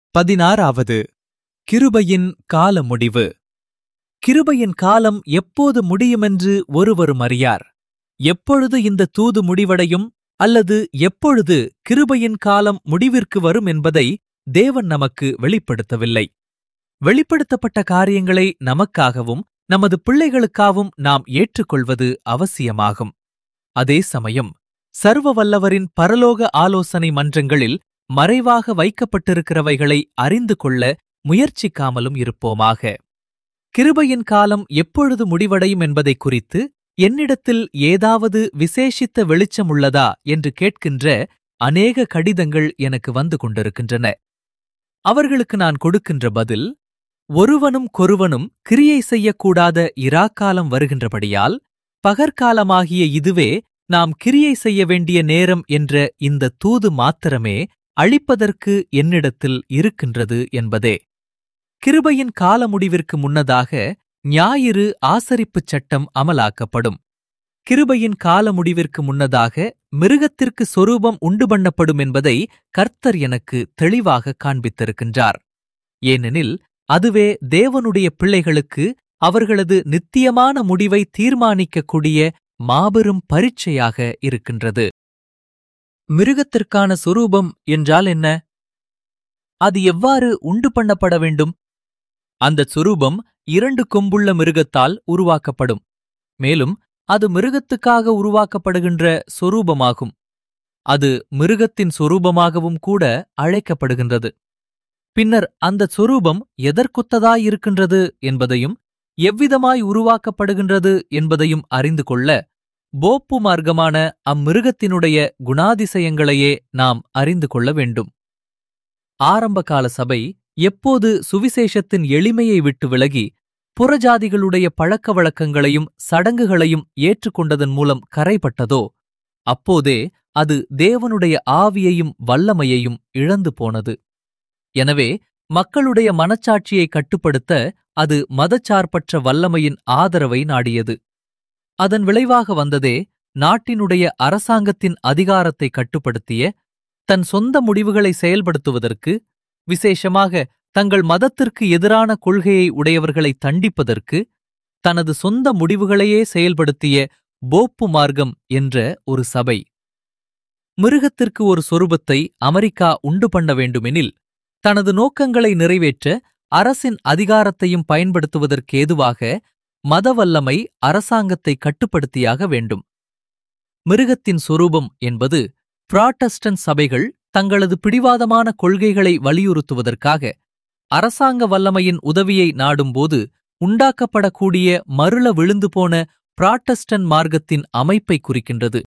பதினாறாவது கிருபையின் கால முடிவு கிருபையின் காலம் எப்போது முடியுமென்று ஒருவரும் அறியார் எப்பொழுது இந்த தூது முடிவடையும் அல்லது எப்பொழுது கிருபையின் காலம் முடிவிற்கு வரும் என்பதை தேவன் நமக்கு வெளிப்படுத்தவில்லை வெளிப்படுத்தப்பட்ட காரியங்களை நமக்காகவும் நமது பிள்ளைகளுக்காகவும் நாம் ஏற்றுக்கொள்வது அவசியமாகும் அதே சமயம் சர்வ வல்லவரின் பரலோக ஆலோசனை மன்றங்களில் மறைவாக வைக்கப்பட்டிருக்கிறவைகளை அறிந்து கொள்ள முயற்சிக்காமலும் இருப்போமாக கிருபையின் காலம் எப்பொழுது முடிவடையும் என்பதை குறித்து என்னிடத்தில் ஏதாவது விசேஷித்த வெளிச்சம் உள்ளதா என்று கேட்கின்ற அநேக கடிதங்கள் எனக்கு வந்து கொண்டிருக்கின்றன அவர்களுக்கு நான் கொடுக்கின்ற பதில் ஒருவனும் கொருவனும் கிரியை செய்யக்கூடாத இராக்காலம் வருகின்றபடியால் பகற்காலமாகிய இதுவே நாம் கிரியை செய்ய வேண்டிய நேரம் என்ற இந்த தூது மாத்திரமே அழிப்பதற்கு என்னிடத்தில் இருக்கின்றது என்பதே கிருபையின் கால முடிவிற்கு முன்னதாக ஞாயிறு ஆசரிப்புச் சட்டம் அமலாக்கப்படும் கிருபையின் கால முடிவிற்கு முன்னதாக மிருகத்திற்கு சொரூபம் உண்டு பண்ணப்படும் என்பதை கர்த்தர் எனக்கு தெளிவாக காண்பித்திருக்கின்றார் ஏனெனில் அதுவே தேவனுடைய பிள்ளைகளுக்கு அவர்களது நித்தியமான முடிவை தீர்மானிக்கக்கூடிய மாபெரும் பரீட்சையாக இருக்கின்றது மிருகத்திற்கான சொரூபம் என்றால் என்ன அது எவ்வாறு உண்டு பண்ணப்பட வேண்டும் அந்த சொரூபம் இரண்டு கொம்புள்ள மிருகத்தால் உருவாக்கப்படும் மேலும் அது மிருகத்துக்காக உருவாக்கப்படுகின்ற சொரூபமாகும் அது மிருகத்தின் சொரூபமாகவும் கூட அழைக்கப்படுகின்றது பின்னர் அந்த சொரூபம் எதற்குத்ததாயிருக்கின்றது என்பதையும் எவ்விதமாய் உருவாக்கப்படுகின்றது என்பதையும் அறிந்து கொள்ள போப்பு மார்க்கமான அம்மிருகத்தினுடைய குணாதிசயங்களையே நாம் அறிந்து கொள்ள வேண்டும் ஆரம்பகால சபை எப்போது சுவிசேஷத்தின் எளிமையை விட்டு விலகி புறஜாதிகளுடைய பழக்க வழக்கங்களையும் சடங்குகளையும் ஏற்றுக்கொண்டதன் மூலம் கரைப்பட்டதோ அப்போதே அது தேவனுடைய ஆவியையும் வல்லமையையும் இழந்து போனது எனவே மக்களுடைய மனச்சாட்சியை கட்டுப்படுத்த அது மதச்சார்பற்ற வல்லமையின் ஆதரவை நாடியது அதன் விளைவாக வந்ததே நாட்டினுடைய அரசாங்கத்தின் அதிகாரத்தை கட்டுப்படுத்திய தன் சொந்த முடிவுகளை செயல்படுத்துவதற்கு விசேஷமாக தங்கள் மதத்திற்கு எதிரான கொள்கையை உடையவர்களை தண்டிப்பதற்கு தனது சொந்த முடிவுகளையே செயல்படுத்திய போப்பு மார்க்கம் என்ற ஒரு சபை மிருகத்திற்கு ஒரு சொரூபத்தை அமெரிக்கா உண்டு பண்ண வேண்டுமெனில் தனது நோக்கங்களை நிறைவேற்ற அரசின் அதிகாரத்தையும் பயன்படுத்துவதற்கேதுவாக மதவல்லமை அரசாங்கத்தை கட்டுப்படுத்தியாக வேண்டும் மிருகத்தின் சொரூபம் என்பது புராட்டஸ்டன்ட் சபைகள் தங்களது பிடிவாதமான கொள்கைகளை வலியுறுத்துவதற்காக அரசாங்க வல்லமையின் உதவியை நாடும்போது உண்டாக்கப்படக்கூடிய மருள விழுந்து போன புராட்டஸ்டன்ட் மார்க்கத்தின் அமைப்பை குறிக்கின்றது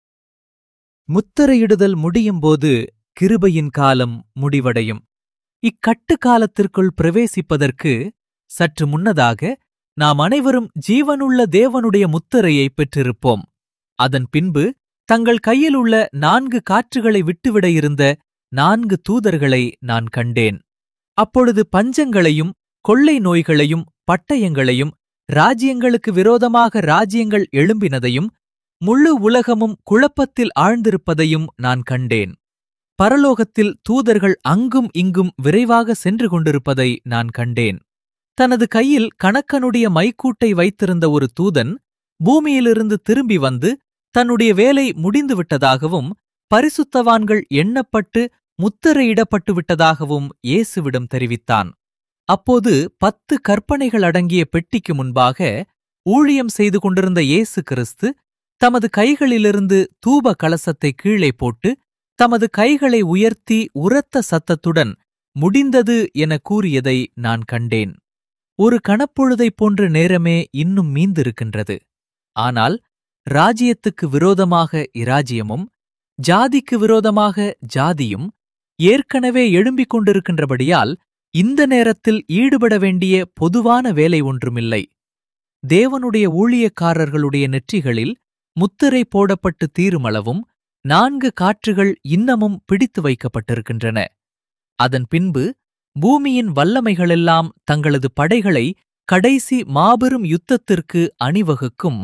முத்திரையிடுதல் முடியும்போது கிருபையின் காலம் முடிவடையும் இக்கட்டு காலத்திற்குள் பிரவேசிப்பதற்கு சற்று முன்னதாக நாம் அனைவரும் ஜீவனுள்ள தேவனுடைய முத்திரையை பெற்றிருப்போம் அதன் பின்பு தங்கள் கையில் உள்ள நான்கு காற்றுகளை விட்டுவிட இருந்த நான்கு தூதர்களை நான் கண்டேன் அப்பொழுது பஞ்சங்களையும் கொள்ளை நோய்களையும் பட்டயங்களையும் ராஜ்யங்களுக்கு விரோதமாக ராஜ்யங்கள் எழும்பினதையும் முழு உலகமும் குழப்பத்தில் ஆழ்ந்திருப்பதையும் நான் கண்டேன் பரலோகத்தில் தூதர்கள் அங்கும் இங்கும் விரைவாக சென்று கொண்டிருப்பதை நான் கண்டேன் தனது கையில் கணக்கனுடைய மைக்கூட்டை வைத்திருந்த ஒரு தூதன் பூமியிலிருந்து திரும்பி வந்து தன்னுடைய வேலை முடிந்துவிட்டதாகவும் பரிசுத்தவான்கள் எண்ணப்பட்டு முத்திரையிடப்பட்டு விட்டதாகவும் இயேசுவிடம் தெரிவித்தான் அப்போது பத்து கற்பனைகள் அடங்கிய பெட்டிக்கு முன்பாக ஊழியம் செய்து கொண்டிருந்த இயேசு கிறிஸ்து தமது கைகளிலிருந்து தூப கலசத்தை கீழே போட்டு தமது கைகளை உயர்த்தி உரத்த சத்தத்துடன் முடிந்தது என கூறியதை நான் கண்டேன் ஒரு கணப்பொழுதைப் போன்ற நேரமே இன்னும் மீந்திருக்கின்றது ஆனால் ராஜ்யத்துக்கு விரோதமாக இராஜ்யமும் ஜாதிக்கு விரோதமாக ஜாதியும் ஏற்கனவே எழும்பிக் கொண்டிருக்கின்றபடியால் இந்த நேரத்தில் ஈடுபட வேண்டிய பொதுவான வேலை ஒன்றுமில்லை தேவனுடைய ஊழியக்காரர்களுடைய நெற்றிகளில் முத்திரை போடப்பட்டு தீருமளவும் நான்கு காற்றுகள் இன்னமும் பிடித்து வைக்கப்பட்டிருக்கின்றன அதன் பின்பு பூமியின் வல்லமைகளெல்லாம் தங்களது படைகளை கடைசி மாபெரும் யுத்தத்திற்கு அணிவகுக்கும்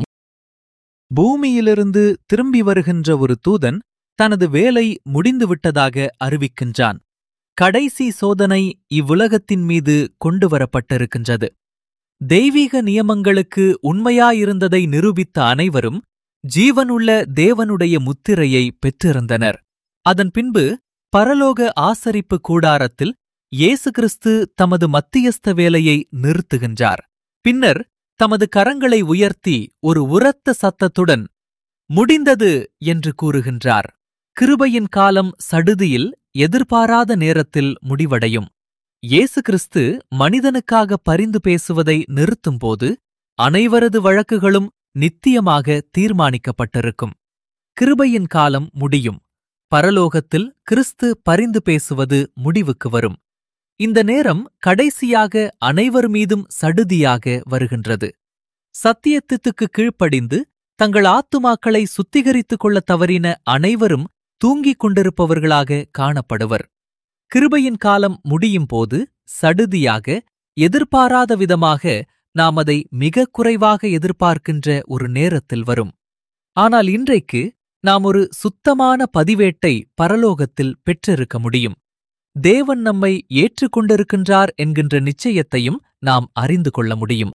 பூமியிலிருந்து திரும்பி வருகின்ற ஒரு தூதன் தனது வேலை முடிந்துவிட்டதாக அறிவிக்கின்றான் கடைசி சோதனை இவ்வுலகத்தின் மீது கொண்டு வரப்பட்டிருக்கின்றது தெய்வீக நியமங்களுக்கு உண்மையாயிருந்ததை நிரூபித்த அனைவரும் ஜீவனுள்ள தேவனுடைய முத்திரையை பெற்றிருந்தனர் அதன் பின்பு பரலோக ஆசரிப்பு கூடாரத்தில் இயேசு கிறிஸ்து தமது மத்தியஸ்த வேலையை நிறுத்துகின்றார் பின்னர் தமது கரங்களை உயர்த்தி ஒரு உரத்த சத்தத்துடன் முடிந்தது என்று கூறுகின்றார் கிருபையின் காலம் சடுதியில் எதிர்பாராத நேரத்தில் முடிவடையும் இயேசு கிறிஸ்து மனிதனுக்காக பரிந்து பேசுவதை நிறுத்தும்போது அனைவரது வழக்குகளும் நித்தியமாக தீர்மானிக்கப்பட்டிருக்கும் கிருபையின் காலம் முடியும் பரலோகத்தில் கிறிஸ்து பரிந்து பேசுவது முடிவுக்கு வரும் இந்த நேரம் கடைசியாக அனைவர் மீதும் சடுதியாக வருகின்றது சத்தியத்துக்கு கீழ்ப்படிந்து தங்கள் ஆத்துமாக்களை சுத்திகரித்துக் கொள்ள தவறின அனைவரும் தூங்கிக் கொண்டிருப்பவர்களாக காணப்படுவர் கிருபையின் காலம் முடியும் போது சடுதியாக எதிர்பாராத விதமாக நாம் அதை மிக குறைவாக எதிர்பார்க்கின்ற ஒரு நேரத்தில் வரும் ஆனால் இன்றைக்கு நாம் ஒரு சுத்தமான பதிவேட்டை பரலோகத்தில் பெற்றிருக்க முடியும் தேவன் நம்மை ஏற்றுக்கொண்டிருக்கின்றார் என்கின்ற நிச்சயத்தையும் நாம் அறிந்து கொள்ள முடியும்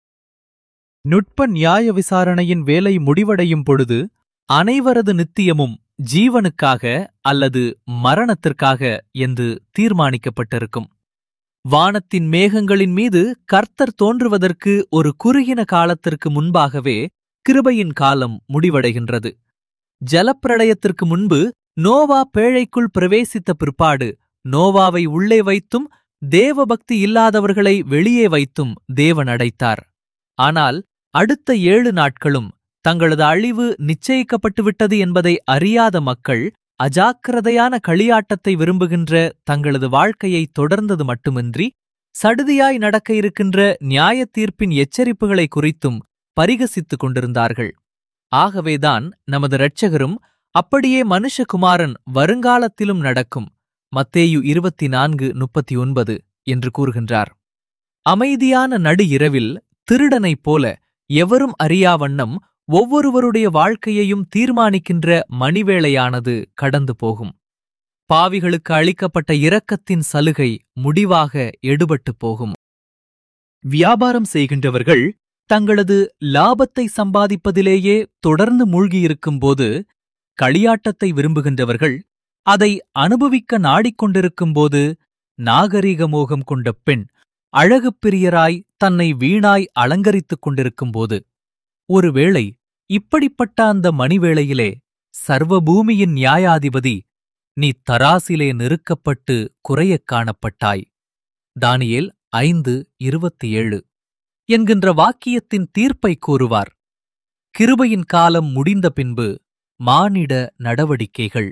நுட்ப நியாய விசாரணையின் வேலை முடிவடையும் பொழுது அனைவரது நித்தியமும் ஜீவனுக்காக அல்லது மரணத்திற்காக என்று தீர்மானிக்கப்பட்டிருக்கும் வானத்தின் மேகங்களின் மீது கர்த்தர் தோன்றுவதற்கு ஒரு குறுகின காலத்திற்கு முன்பாகவே கிருபையின் காலம் முடிவடைகின்றது ஜலப்பிரளயத்திற்கு முன்பு நோவா பேழைக்குள் பிரவேசித்த பிற்பாடு நோவாவை உள்ளே வைத்தும் தேவபக்தி இல்லாதவர்களை வெளியே வைத்தும் தேவன் அடைத்தார் ஆனால் அடுத்த ஏழு நாட்களும் தங்களது அழிவு நிச்சயிக்கப்பட்டுவிட்டது என்பதை அறியாத மக்கள் அஜாக்கிரதையான களியாட்டத்தை விரும்புகின்ற தங்களது வாழ்க்கையை தொடர்ந்தது மட்டுமின்றி சடுதியாய் நடக்க இருக்கின்ற நியாய தீர்ப்பின் எச்சரிப்புகளை குறித்தும் பரிகசித்துக் கொண்டிருந்தார்கள் ஆகவேதான் நமது இரட்சகரும் அப்படியே மனுஷகுமாரன் வருங்காலத்திலும் நடக்கும் மத்தேயு இருபத்தி நான்கு முப்பத்தி ஒன்பது என்று கூறுகின்றார் அமைதியான நடு இரவில் திருடனைப் போல எவரும் அறியாவண்ணம் ஒவ்வொருவருடைய வாழ்க்கையையும் தீர்மானிக்கின்ற மணிவேளையானது கடந்து போகும் பாவிகளுக்கு அளிக்கப்பட்ட இரக்கத்தின் சலுகை முடிவாக எடுபட்டுப் போகும் வியாபாரம் செய்கின்றவர்கள் தங்களது லாபத்தை சம்பாதிப்பதிலேயே தொடர்ந்து மூழ்கியிருக்கும்போது களியாட்டத்தை விரும்புகின்றவர்கள் அதை அனுபவிக்க நாடிக்கொண்டிருக்கும்போது நாகரீக மோகம் கொண்ட பெண் அழகு பிரியராய் தன்னை வீணாய் அலங்கரித்துக் கொண்டிருக்கும்போது ஒருவேளை இப்படிப்பட்ட அந்த மணிவேளையிலே சர்வபூமியின் நியாயாதிபதி நீ தராசிலே நெருக்கப்பட்டு குறையக் காணப்பட்டாய் தானியேல் ஐந்து இருபத்தி ஏழு என்கின்ற வாக்கியத்தின் தீர்ப்பை கூறுவார் கிருபையின் காலம் முடிந்த பின்பு மானிட நடவடிக்கைகள்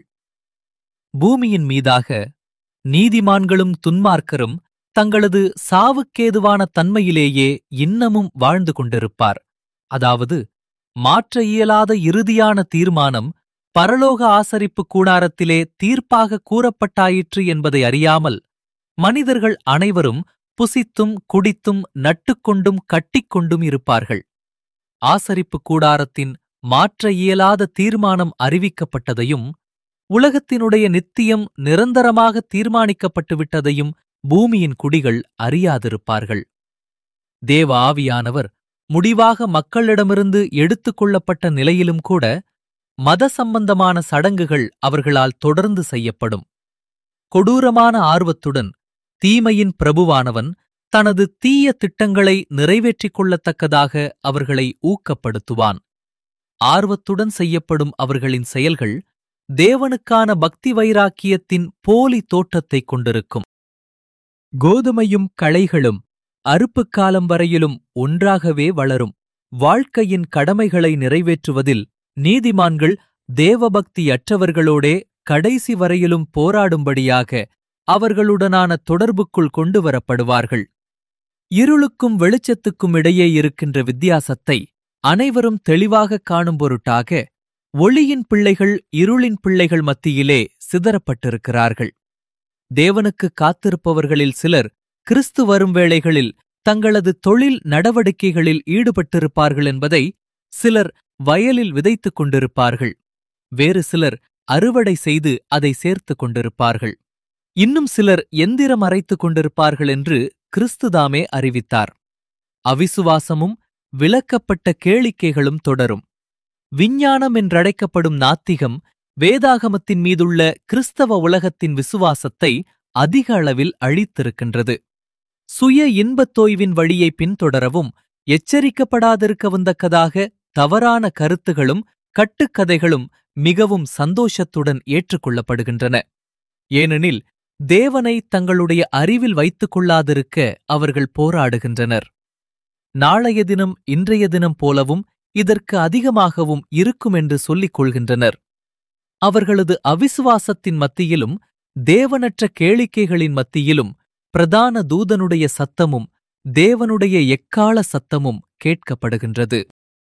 பூமியின் மீதாக நீதிமான்களும் துன்மார்க்கரும் தங்களது சாவுக்கேதுவான தன்மையிலேயே இன்னமும் வாழ்ந்து கொண்டிருப்பார் அதாவது மாற்ற இயலாத இறுதியான தீர்மானம் பரலோக ஆசரிப்பு கூடாரத்திலே தீர்ப்பாக கூறப்பட்டாயிற்று என்பதை அறியாமல் மனிதர்கள் அனைவரும் புசித்தும் குடித்தும் நட்டுக்கொண்டும் கட்டிக்கொண்டும் இருப்பார்கள் ஆசரிப்பு கூடாரத்தின் மாற்ற இயலாத தீர்மானம் அறிவிக்கப்பட்டதையும் உலகத்தினுடைய நித்தியம் நிரந்தரமாக தீர்மானிக்கப்பட்டுவிட்டதையும் பூமியின் குடிகள் அறியாதிருப்பார்கள் தேவ ஆவியானவர் முடிவாக மக்களிடமிருந்து எடுத்துக் கொள்ளப்பட்ட நிலையிலும் கூட மத சம்பந்தமான சடங்குகள் அவர்களால் தொடர்ந்து செய்யப்படும் கொடூரமான ஆர்வத்துடன் தீமையின் பிரபுவானவன் தனது தீய திட்டங்களை நிறைவேற்றிக் கொள்ளத்தக்கதாக அவர்களை ஊக்கப்படுத்துவான் ஆர்வத்துடன் செய்யப்படும் அவர்களின் செயல்கள் தேவனுக்கான பக்தி வைராக்கியத்தின் போலி தோற்றத்தைக் கொண்டிருக்கும் கோதுமையும் களைகளும் அறுப்புக் காலம் வரையிலும் ஒன்றாகவே வளரும் வாழ்க்கையின் கடமைகளை நிறைவேற்றுவதில் நீதிமான்கள் தேவபக்தியற்றவர்களோடே கடைசி வரையிலும் போராடும்படியாக அவர்களுடனான தொடர்புக்குள் கொண்டு வரப்படுவார்கள் இருளுக்கும் வெளிச்சத்துக்கும் இடையே இருக்கின்ற வித்தியாசத்தை அனைவரும் தெளிவாகக் காணும் பொருட்டாக ஒளியின் பிள்ளைகள் இருளின் பிள்ளைகள் மத்தியிலே சிதறப்பட்டிருக்கிறார்கள் தேவனுக்கு காத்திருப்பவர்களில் சிலர் கிறிஸ்து வரும் வேளைகளில் தங்களது தொழில் நடவடிக்கைகளில் ஈடுபட்டிருப்பார்கள் என்பதை சிலர் வயலில் விதைத்துக் கொண்டிருப்பார்கள் வேறு சிலர் அறுவடை செய்து அதை சேர்த்துக் கொண்டிருப்பார்கள் இன்னும் சிலர் எந்திரம் அரைத்துக் கொண்டிருப்பார்கள் என்று கிறிஸ்துதாமே அறிவித்தார் அவிசுவாசமும் விலக்கப்பட்ட கேளிக்கைகளும் தொடரும் விஞ்ஞானம் என்றழைக்கப்படும் நாத்திகம் வேதாகமத்தின் மீதுள்ள கிறிஸ்தவ உலகத்தின் விசுவாசத்தை அதிக அளவில் அழித்திருக்கின்றது சுய இன்பத் தோய்வின் வழியை பின்தொடரவும் எச்சரிக்கப்படாதிருக்கவுந்தக்கதாக தவறான கருத்துகளும் கட்டுக்கதைகளும் மிகவும் சந்தோஷத்துடன் ஏற்றுக்கொள்ளப்படுகின்றன ஏனெனில் தேவனை தங்களுடைய அறிவில் வைத்துக் கொள்ளாதிருக்க அவர்கள் போராடுகின்றனர் நாளைய தினம் இன்றைய தினம் போலவும் இதற்கு அதிகமாகவும் இருக்கும் என்று சொல்லிக் கொள்கின்றனர் அவர்களது அவிசுவாசத்தின் மத்தியிலும் தேவனற்ற கேளிக்கைகளின் மத்தியிலும் பிரதான தூதனுடைய சத்தமும் தேவனுடைய எக்கால சத்தமும் கேட்கப்படுகின்றது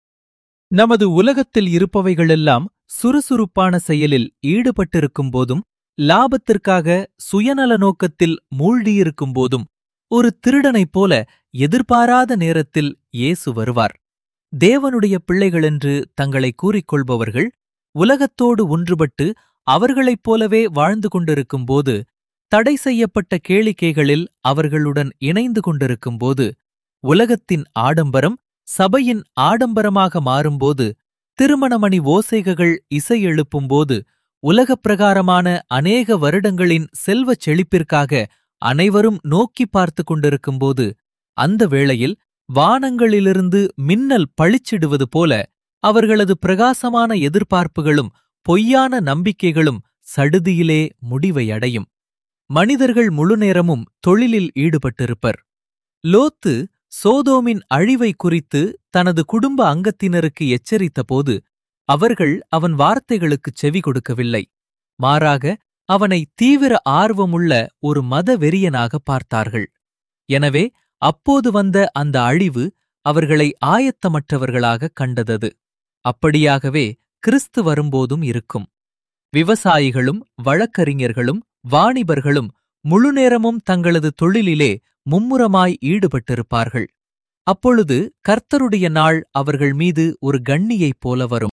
நமது உலகத்தில் இருப்பவைகளெல்லாம் சுறுசுறுப்பான செயலில் ஈடுபட்டிருக்கும் போதும் லாபத்திற்காக சுயநல நோக்கத்தில் மூழ்கியிருக்கும் போதும் ஒரு திருடனைப் போல எதிர்பாராத நேரத்தில் இயேசு வருவார் தேவனுடைய பிள்ளைகளென்று தங்களை கூறிக்கொள்பவர்கள் உலகத்தோடு ஒன்றுபட்டு அவர்களைப் போலவே வாழ்ந்து கொண்டிருக்கும்போது தடை செய்யப்பட்ட கேளிக்கைகளில் அவர்களுடன் இணைந்து கொண்டிருக்கும்போது உலகத்தின் ஆடம்பரம் சபையின் ஆடம்பரமாக மாறும்போது திருமணமணி ஓசைகள் இசை எழுப்பும்போது உலகப் பிரகாரமான அநேக வருடங்களின் செல்வச் செழிப்பிற்காக அனைவரும் நோக்கி பார்த்து கொண்டிருக்கும்போது அந்த வேளையில் வானங்களிலிருந்து மின்னல் பளிச்சிடுவது போல அவர்களது பிரகாசமான எதிர்பார்ப்புகளும் பொய்யான நம்பிக்கைகளும் சடுதியிலே முடிவை அடையும் மனிதர்கள் முழுநேரமும் தொழிலில் ஈடுபட்டிருப்பர் லோத்து சோதோமின் அழிவை குறித்து தனது குடும்ப அங்கத்தினருக்கு எச்சரித்தபோது அவர்கள் அவன் வார்த்தைகளுக்குச் செவி கொடுக்கவில்லை மாறாக அவனை தீவிர ஆர்வமுள்ள ஒரு மத வெறியனாக பார்த்தார்கள் எனவே அப்போது வந்த அந்த அழிவு அவர்களை ஆயத்தமற்றவர்களாக கண்டதது அப்படியாகவே கிறிஸ்து வரும்போதும் இருக்கும் விவசாயிகளும் வழக்கறிஞர்களும் வாணிபர்களும் முழுநேரமும் தங்களது தொழிலிலே மும்முரமாய் ஈடுபட்டிருப்பார்கள் அப்பொழுது கர்த்தருடைய நாள் அவர்கள் மீது ஒரு கண்ணியைப் போல வரும்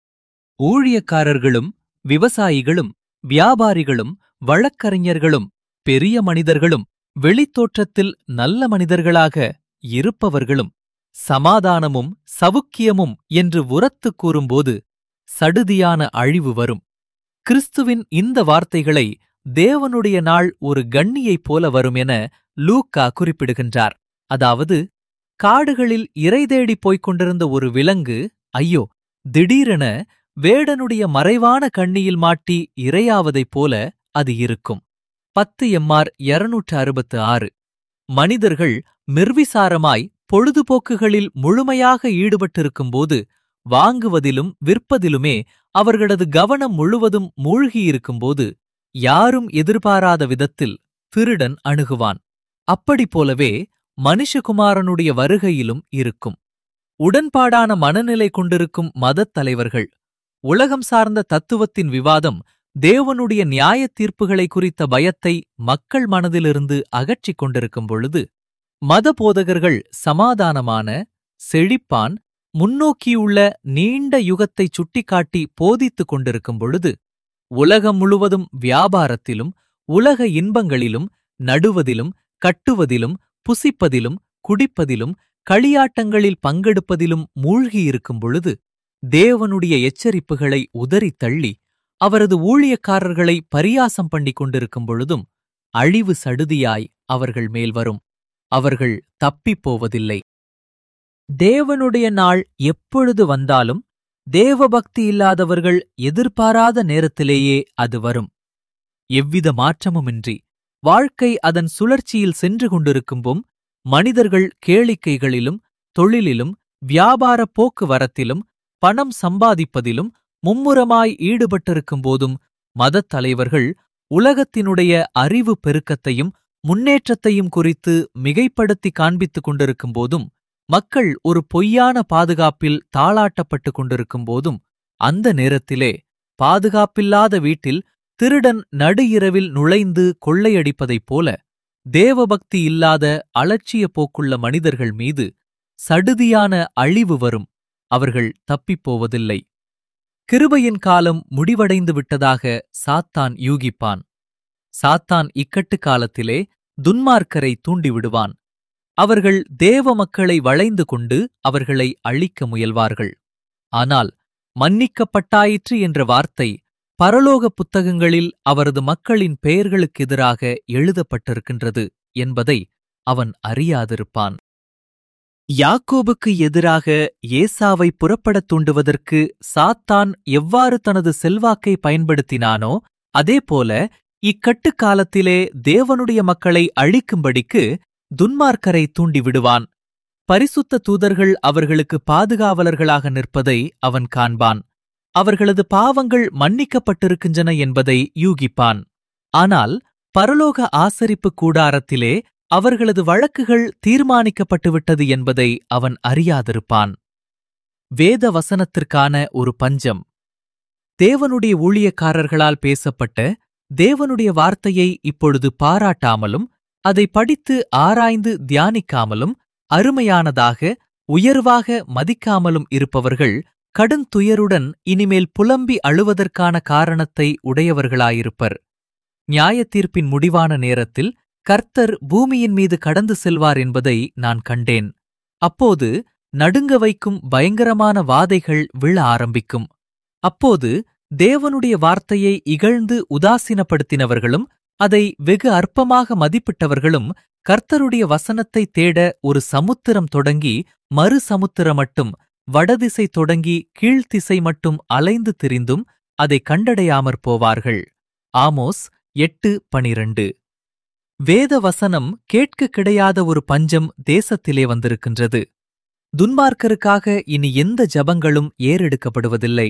ஊழியக்காரர்களும் விவசாயிகளும் வியாபாரிகளும் வழக்கறிஞர்களும் பெரிய மனிதர்களும் வெளித்தோற்றத்தில் நல்ல மனிதர்களாக இருப்பவர்களும் சமாதானமும் சவுக்கியமும் என்று உரத்துக் கூறும்போது சடுதியான அழிவு வரும் கிறிஸ்துவின் இந்த வார்த்தைகளை தேவனுடைய நாள் ஒரு கண்ணியைப் போல வரும் என லூக்கா குறிப்பிடுகின்றார் அதாவது காடுகளில் இறை தேடிப் போய்க் கொண்டிருந்த ஒரு விலங்கு ஐயோ திடீரென வேடனுடைய மறைவான கண்ணியில் மாட்டி இரையாவதைப் போல அது இருக்கும் பத்து எம்ஆர் இருநூற்று அறுபத்து ஆறு மனிதர்கள் மிர்விசாரமாய் பொழுதுபோக்குகளில் முழுமையாக ஈடுபட்டிருக்கும்போது வாங்குவதிலும் விற்பதிலுமே அவர்களது கவனம் முழுவதும் மூழ்கியிருக்கும்போது யாரும் எதிர்பாராத விதத்தில் திருடன் அணுகுவான் அப்படி போலவே மனுஷகுமாரனுடைய வருகையிலும் இருக்கும் உடன்பாடான மனநிலை கொண்டிருக்கும் மதத் தலைவர்கள் உலகம் சார்ந்த தத்துவத்தின் விவாதம் தேவனுடைய நியாயத் தீர்ப்புகளை குறித்த பயத்தை மக்கள் மனதிலிருந்து அகற்றிக் கொண்டிருக்கும் பொழுது மத போதகர்கள் சமாதானமான செழிப்பான் முன்னோக்கியுள்ள நீண்ட யுகத்தைச் சுட்டிக்காட்டி போதித்துக் கொண்டிருக்கும் பொழுது உலகம் முழுவதும் வியாபாரத்திலும் உலக இன்பங்களிலும் நடுவதிலும் கட்டுவதிலும் புசிப்பதிலும் குடிப்பதிலும் களியாட்டங்களில் பங்கெடுப்பதிலும் மூழ்கியிருக்கும் பொழுது தேவனுடைய எச்சரிப்புகளை உதறித் தள்ளி அவரது ஊழியக்காரர்களை பரியாசம் பண்ணிக் கொண்டிருக்கும் பொழுதும் அழிவு சடுதியாய் அவர்கள் மேல் வரும் அவர்கள் தப்பிப் போவதில்லை தேவனுடைய நாள் எப்பொழுது வந்தாலும் தேவபக்தி இல்லாதவர்கள் எதிர்பாராத நேரத்திலேயே அது வரும் எவ்வித மாற்றமுமின்றி வாழ்க்கை அதன் சுழற்சியில் சென்று கொண்டிருக்கும்போம் மனிதர்கள் கேளிக்கைகளிலும் தொழிலிலும் வியாபார போக்குவரத்திலும் பணம் சம்பாதிப்பதிலும் மும்முரமாய் ஈடுபட்டிருக்கும் போதும் மதத் தலைவர்கள் உலகத்தினுடைய அறிவு பெருக்கத்தையும் முன்னேற்றத்தையும் குறித்து மிகைப்படுத்தி காண்பித்துக் கொண்டிருக்கும் போதும் மக்கள் ஒரு பொய்யான பாதுகாப்பில் தாளாட்டப்பட்டுக் கொண்டிருக்கும் போதும் அந்த நேரத்திலே பாதுகாப்பில்லாத வீட்டில் திருடன் நடு இரவில் நுழைந்து கொள்ளையடிப்பதைப் போல தேவபக்தி இல்லாத அலட்சிய போக்குள்ள மனிதர்கள் மீது சடுதியான அழிவு வரும் அவர்கள் தப்பிப்போவதில்லை கிருபையின் காலம் முடிவடைந்து விட்டதாக சாத்தான் யூகிப்பான் சாத்தான் இக்கட்டு காலத்திலே துன்மார்க்கரை தூண்டிவிடுவான் அவர்கள் தேவ மக்களை வளைந்து கொண்டு அவர்களை அழிக்க முயல்வார்கள் ஆனால் மன்னிக்கப்பட்டாயிற்று என்ற வார்த்தை பரலோக புத்தகங்களில் அவரது மக்களின் பெயர்களுக்கெதிராக எழுதப்பட்டிருக்கின்றது என்பதை அவன் அறியாதிருப்பான் யாக்கோபுக்கு எதிராக ஏசாவை புறப்படத் தூண்டுவதற்கு சாத்தான் எவ்வாறு தனது செல்வாக்கை பயன்படுத்தினானோ அதேபோல இக்கட்டுக் காலத்திலே தேவனுடைய மக்களை அழிக்கும்படிக்கு துன்மார்க்கரை தூண்டிவிடுவான் பரிசுத்த தூதர்கள் அவர்களுக்கு பாதுகாவலர்களாக நிற்பதை அவன் காண்பான் அவர்களது பாவங்கள் மன்னிக்கப்பட்டிருக்கின்றன என்பதை யூகிப்பான் ஆனால் பரலோக ஆசரிப்பு கூடாரத்திலே அவர்களது வழக்குகள் தீர்மானிக்கப்பட்டுவிட்டது என்பதை அவன் அறியாதிருப்பான் வேத வசனத்திற்கான ஒரு பஞ்சம் தேவனுடைய ஊழியக்காரர்களால் பேசப்பட்ட தேவனுடைய வார்த்தையை இப்பொழுது பாராட்டாமலும் அதை படித்து ஆராய்ந்து தியானிக்காமலும் அருமையானதாக உயர்வாக மதிக்காமலும் இருப்பவர்கள் கடுந்துயருடன் இனிமேல் புலம்பி அழுவதற்கான காரணத்தை உடையவர்களாயிருப்பர் நியாயத்தீர்ப்பின் முடிவான நேரத்தில் கர்த்தர் பூமியின் மீது கடந்து செல்வார் என்பதை நான் கண்டேன் அப்போது நடுங்க வைக்கும் பயங்கரமான வாதைகள் விழ ஆரம்பிக்கும் அப்போது தேவனுடைய வார்த்தையை இகழ்ந்து உதாசீனப்படுத்தினவர்களும் அதை வெகு அற்பமாக மதிப்பிட்டவர்களும் கர்த்தருடைய வசனத்தை தேட ஒரு சமுத்திரம் தொடங்கி மறு சமுத்திரம் மட்டும் வடதிசை தொடங்கி கீழ்த்திசை மட்டும் அலைந்து திரிந்தும் அதை கண்டடையாமற் போவார்கள் ஆமோஸ் எட்டு பனிரண்டு வேத வசனம் கேட்க கிடையாத ஒரு பஞ்சம் தேசத்திலே வந்திருக்கின்றது துன்மார்க்கருக்காக இனி எந்த ஜபங்களும் ஏறெடுக்கப்படுவதில்லை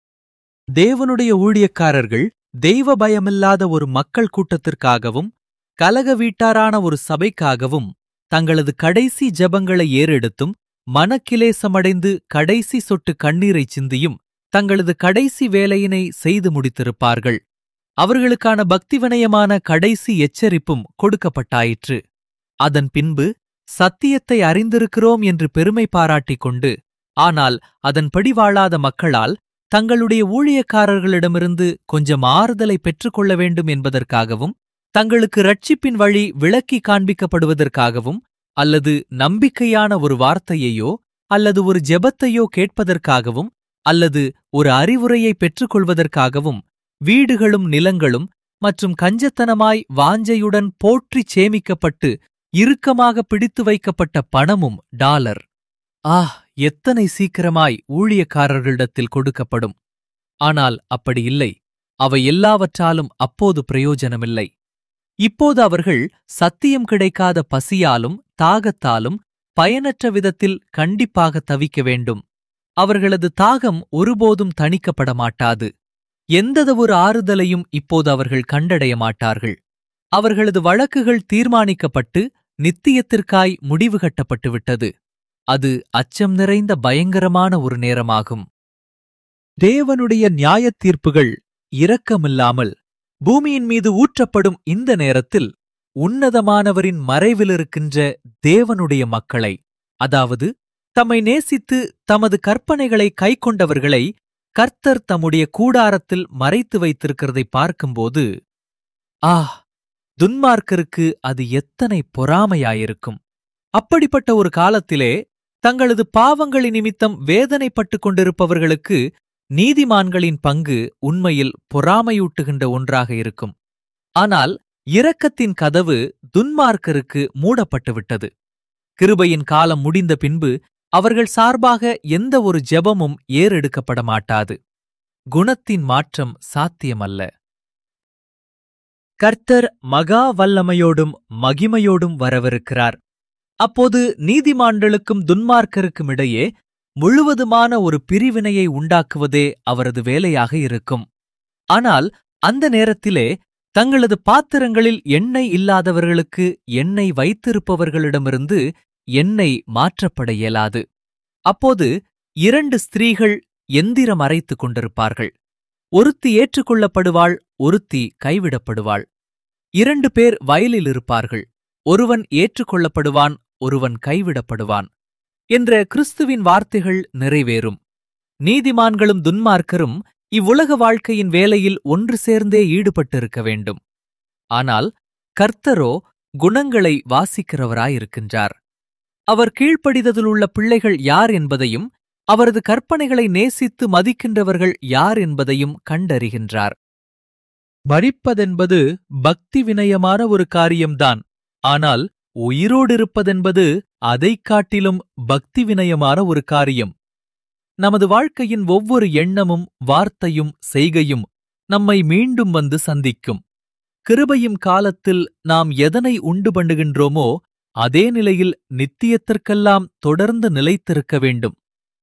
தேவனுடைய ஊழியக்காரர்கள் தெய்வ பயமில்லாத ஒரு மக்கள் கூட்டத்திற்காகவும் கலக வீட்டாரான ஒரு சபைக்காகவும் தங்களது கடைசி ஜபங்களை ஏறெடுத்தும் மனக்கிலேசமடைந்து கடைசி சொட்டு கண்ணீரைச் சிந்தியும் தங்களது கடைசி வேலையினை செய்து முடித்திருப்பார்கள் அவர்களுக்கான பக்திவினயமான கடைசி எச்சரிப்பும் கொடுக்கப்பட்டாயிற்று அதன் பின்பு சத்தியத்தை அறிந்திருக்கிறோம் என்று பெருமை பாராட்டிக் கொண்டு ஆனால் அதன்படி வாழாத மக்களால் தங்களுடைய ஊழியக்காரர்களிடமிருந்து கொஞ்சம் ஆறுதலை பெற்றுக்கொள்ள வேண்டும் என்பதற்காகவும் தங்களுக்கு ரட்சிப்பின் வழி விளக்கி காண்பிக்கப்படுவதற்காகவும் அல்லது நம்பிக்கையான ஒரு வார்த்தையையோ அல்லது ஒரு ஜெபத்தையோ கேட்பதற்காகவும் அல்லது ஒரு அறிவுரையை பெற்றுக்கொள்வதற்காகவும் வீடுகளும் நிலங்களும் மற்றும் கஞ்சத்தனமாய் வாஞ்சையுடன் போற்றிச் சேமிக்கப்பட்டு இறுக்கமாக பிடித்து வைக்கப்பட்ட பணமும் டாலர் ஆஹ் எத்தனை சீக்கிரமாய் ஊழியக்காரர்களிடத்தில் கொடுக்கப்படும் ஆனால் அப்படி இல்லை அவை எல்லாவற்றாலும் அப்போது பிரயோஜனமில்லை இப்போது அவர்கள் சத்தியம் கிடைக்காத பசியாலும் தாகத்தாலும் பயனற்ற விதத்தில் கண்டிப்பாக தவிக்க வேண்டும் அவர்களது தாகம் ஒருபோதும் தணிக்கப்பட மாட்டாது எந்தத ஒரு ஆறுதலையும் இப்போது அவர்கள் கண்டடைய மாட்டார்கள் அவர்களது வழக்குகள் தீர்மானிக்கப்பட்டு நித்தியத்திற்காய் முடிவு கட்டப்பட்டுவிட்டது அது அச்சம் நிறைந்த பயங்கரமான ஒரு நேரமாகும் தேவனுடைய நியாயத் தீர்ப்புகள் இரக்கமில்லாமல் பூமியின் மீது ஊற்றப்படும் இந்த நேரத்தில் உன்னதமானவரின் மறைவிலிருக்கின்ற தேவனுடைய மக்களை அதாவது தம்மை நேசித்து தமது கற்பனைகளை கைக்கொண்டவர்களை கர்த்தர் தம்முடைய கூடாரத்தில் மறைத்து வைத்திருக்கிறதை பார்க்கும்போது ஆஹ் துன்மார்க்கருக்கு அது எத்தனை பொறாமையாயிருக்கும் அப்படிப்பட்ட ஒரு காலத்திலே தங்களது பாவங்களின் நிமித்தம் வேதனைப்பட்டுக் கொண்டிருப்பவர்களுக்கு நீதிமான்களின் பங்கு உண்மையில் பொறாமையூட்டுகின்ற ஒன்றாக இருக்கும் ஆனால் இரக்கத்தின் கதவு துன்மார்க்கருக்கு மூடப்பட்டுவிட்டது கிருபையின் காலம் முடிந்த பின்பு அவர்கள் சார்பாக எந்த ஒரு ஜெபமும் ஏறெடுக்கப்பட மாட்டாது குணத்தின் மாற்றம் சாத்தியமல்ல கர்த்தர் மகா வல்லமையோடும் மகிமையோடும் வரவிருக்கிறார் அப்போது நீதிமான்களுக்கும் துன்மார்க்கருக்கும் இடையே முழுவதுமான ஒரு பிரிவினையை உண்டாக்குவதே அவரது வேலையாக இருக்கும் ஆனால் அந்த நேரத்திலே தங்களது பாத்திரங்களில் எண்ணெய் இல்லாதவர்களுக்கு எண்ணெய் வைத்திருப்பவர்களிடமிருந்து எண்ணெய் மாற்றப்பட இயலாது அப்போது இரண்டு ஸ்திரீகள் எந்திரம் அரைத்துக் கொண்டிருப்பார்கள் ஒருத்தி ஏற்றுக்கொள்ளப்படுவாள் ஒருத்தி கைவிடப்படுவாள் இரண்டு பேர் வயலில் இருப்பார்கள் ஒருவன் ஏற்றுக்கொள்ளப்படுவான் ஒருவன் கைவிடப்படுவான் என்ற கிறிஸ்துவின் வார்த்தைகள் நிறைவேறும் நீதிமான்களும் துன்மார்க்கரும் இவ்வுலக வாழ்க்கையின் வேலையில் ஒன்று சேர்ந்தே ஈடுபட்டிருக்க வேண்டும் ஆனால் கர்த்தரோ குணங்களை வாசிக்கிறவராயிருக்கின்றார் அவர் கீழ்ப்படிதலுள்ள பிள்ளைகள் யார் என்பதையும் அவரது கற்பனைகளை நேசித்து மதிக்கின்றவர்கள் யார் என்பதையும் கண்டறிகின்றார் மரிப்பதென்பது பக்தி வினயமான ஒரு காரியம்தான் ஆனால் உயிரோடிருப்பதென்பது அதைக் காட்டிலும் பக்தி வினயமான ஒரு காரியம் நமது வாழ்க்கையின் ஒவ்வொரு எண்ணமும் வார்த்தையும் செய்கையும் நம்மை மீண்டும் வந்து சந்திக்கும் கிருபையும் காலத்தில் நாம் எதனை உண்டு பண்ணுகின்றோமோ அதே நிலையில் நித்தியத்திற்கெல்லாம் தொடர்ந்து நிலைத்திருக்க வேண்டும்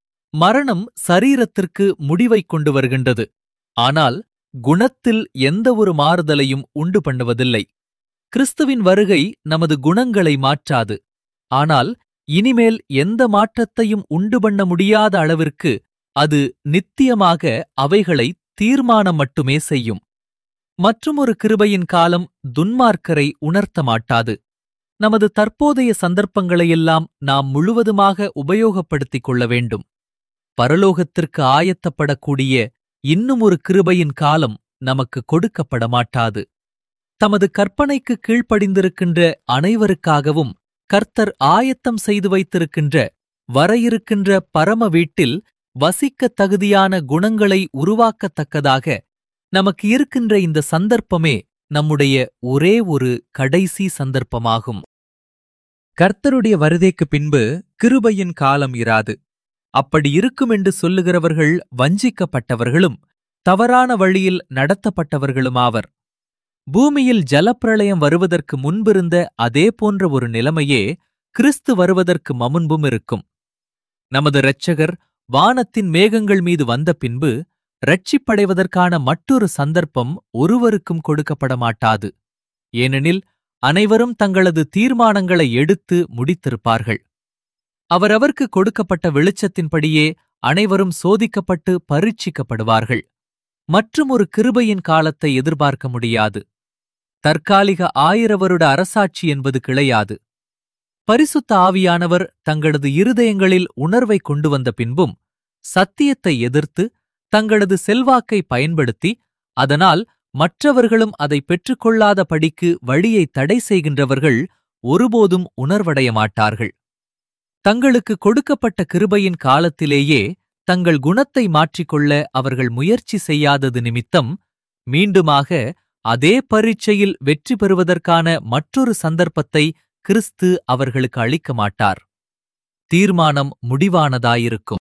மரணம் சரீரத்திற்கு முடிவைக் கொண்டு வருகின்றது ஆனால் குணத்தில் எந்த ஒரு மாறுதலையும் உண்டு பண்ணுவதில்லை கிறிஸ்துவின் வருகை நமது குணங்களை மாற்றாது ஆனால் இனிமேல் எந்த மாற்றத்தையும் உண்டு பண்ண முடியாத அளவிற்கு அது நித்தியமாக அவைகளை தீர்மானம் மட்டுமே செய்யும் மற்றுமொரு கிருபையின் காலம் துன்மார்க்கரை உணர்த்த மாட்டாது நமது தற்போதைய சந்தர்ப்பங்களையெல்லாம் நாம் முழுவதுமாக உபயோகப்படுத்திக் கொள்ள வேண்டும் பரலோகத்திற்கு ஆயத்தப்படக்கூடிய இன்னும் ஒரு கிருபையின் காலம் நமக்கு கொடுக்கப்பட மாட்டாது தமது கற்பனைக்கு கீழ்ப்படிந்திருக்கின்ற அனைவருக்காகவும் கர்த்தர் ஆயத்தம் செய்து வைத்திருக்கின்ற வர இருக்கின்ற பரம வீட்டில் வசிக்கத் தகுதியான குணங்களை உருவாக்கத்தக்கதாக நமக்கு இருக்கின்ற இந்த சந்தர்ப்பமே நம்முடைய ஒரே ஒரு கடைசி சந்தர்ப்பமாகும் கர்த்தருடைய வருதைக்கு பின்பு கிருபையின் காலம் இராது அப்படி இருக்கும் என்று சொல்லுகிறவர்கள் வஞ்சிக்கப்பட்டவர்களும் தவறான வழியில் நடத்தப்பட்டவர்களுமாவர் பூமியில் ஜலப்பிரளயம் வருவதற்கு முன்பிருந்த அதே போன்ற ஒரு நிலைமையே கிறிஸ்து வருவதற்கு மமுன்பும் இருக்கும் நமது இரட்சகர் வானத்தின் மேகங்கள் மீது வந்த பின்பு ரட்சிப்படைவதற்கான மற்றொரு சந்தர்ப்பம் ஒருவருக்கும் கொடுக்கப்பட மாட்டாது ஏனெனில் அனைவரும் தங்களது தீர்மானங்களை எடுத்து முடித்திருப்பார்கள் அவரவர்க்கு கொடுக்கப்பட்ட வெளிச்சத்தின்படியே அனைவரும் சோதிக்கப்பட்டு பரீட்சிக்கப்படுவார்கள் மற்றும் ஒரு கிருபையின் காலத்தை எதிர்பார்க்க முடியாது தற்காலிக ஆயிர வருட அரசாட்சி என்பது கிளையாது பரிசுத்த ஆவியானவர் தங்களது இருதயங்களில் உணர்வை கொண்டு வந்த பின்பும் சத்தியத்தை எதிர்த்து தங்களது செல்வாக்கை பயன்படுத்தி அதனால் மற்றவர்களும் அதை பெற்றுக்கொள்ளாத படிக்கு வழியை தடை செய்கின்றவர்கள் ஒருபோதும் உணர்வடைய மாட்டார்கள் தங்களுக்கு கொடுக்கப்பட்ட கிருபையின் காலத்திலேயே தங்கள் குணத்தை மாற்றிக்கொள்ள அவர்கள் முயற்சி செய்யாதது நிமித்தம் மீண்டுமாக அதே பரீட்சையில் வெற்றி பெறுவதற்கான மற்றொரு சந்தர்ப்பத்தை கிறிஸ்து அவர்களுக்கு அளிக்க மாட்டார் தீர்மானம் முடிவானதாயிருக்கும்